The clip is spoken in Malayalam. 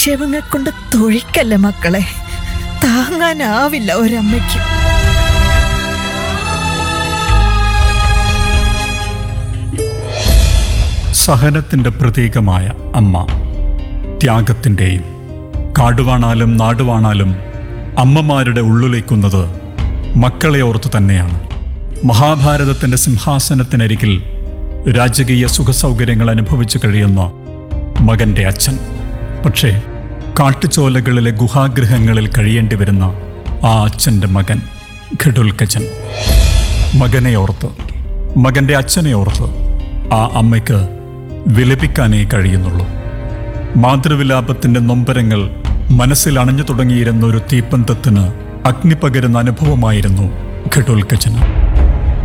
ആക്ഷേപങ്ങൾ കൊണ്ട് തൊഴിക്കല്ല മക്കളെ താങ്ങാനാവില്ല ഒരമ്മയ്ക്ക് സഹനത്തിന്റെ പ്രതീകമായ അമ്മ ത്യാഗത്തിൻ്റെയും കാടുവാണാലും നാടുവാണാലും അമ്മമാരുടെ ഉള്ളുലയ്ക്കുന്നത് മക്കളെ ഓർത്ത് തന്നെയാണ് മഹാഭാരതത്തിന്റെ സിംഹാസനത്തിനരികിൽ രാജകീയ സുഖസൗകര്യങ്ങൾ അനുഭവിച്ചു കഴിയുന്ന മകന്റെ അച്ഛൻ പക്ഷേ കാട്ടുചോലകളിലെ ഗുഹാഗൃഹങ്ങളിൽ കഴിയേണ്ടി വരുന്ന ആ അച്ഛൻ്റെ മകൻ ഘടുൽക്കച്ചൻ മകനെ ഓർത്ത് മകന്റെ അച്ഛനെ ഓർത്ത് ആ അമ്മയ്ക്ക് വിലപിക്കാനേ കഴിയുന്നുള്ളൂ മാതൃവിലാപത്തിന്റെ നൊമ്പരങ്ങൾ മനസ്സിൽ അണഞ്ഞു തുടങ്ങിയിരുന്ന ഒരു തീപ്പന്തത്തിന് അഗ്നി പകരുന്ന അനുഭവമായിരുന്നു ഘടോൽക്കച്ചന്